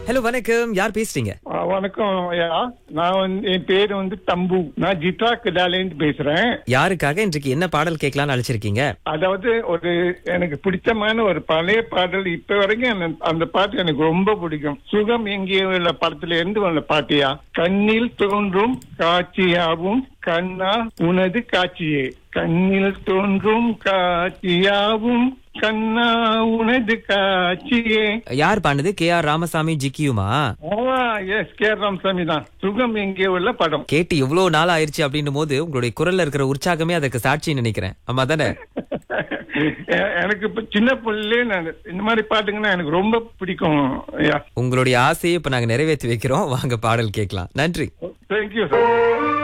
hello வணக்கம் யார் பேசுறீங்க ஆ, வணக்கம் ஐயா நான் வந்து என் பேரு வந்து தம்பு நான் ஜித்ரா கிடாலேருந்து பேசுறேன் யாருக்காக இன்றைக்கு என்ன பாடல் கேட்கலாம்னு அழைச்சிருக்கீங்க அதாவது ஒரு எனக்கு பிடிச்சமான ஒரு பழைய பாடல் இப்ப வரைக்கும் அந்த- அந்த பாட்டு எனக்கு ரொம்ப பிடிக்கும் சுகம் எங்கேயோ உள்ள படத்துல இருந்து உள்ள பாட்டியா கண்ணில் தோன்றும் காட்சியாவும் கண்ணா உனது காட்சியே கண்ணில் தோன்றும் காட்சியாவும் கண்ணா உனது காட்சியே யார் பாடுனது கே ஆர் ராமசாமி ஜிக்கியுமா எஸ் கே ராமசாமி தான் சுகம் எங்கே உள்ள படம் கேட்டு எவ்வளவு நாள் ஆயிருச்சு அப்படின்னும் போது உங்களுடைய குரல்ல இருக்கிற உற்சாகமே அதுக்கு சாட்சி நினைக்கிறேன் ஆமா தானே எ- எனக்கு இப்ப சின்ன பிள்ளையே நான் இந்த மாதிரி பாட்டுங்கன்னா எனக்கு ரொம்ப பிடிக்கும் ஐயா உங்களுடைய ஆசையை இப்ப நாங்க நிறைவேற்றி வைக்கிறோம் வாங்க பாடல் கேட்கலாம் நன்றி தேங்க்யூ சார்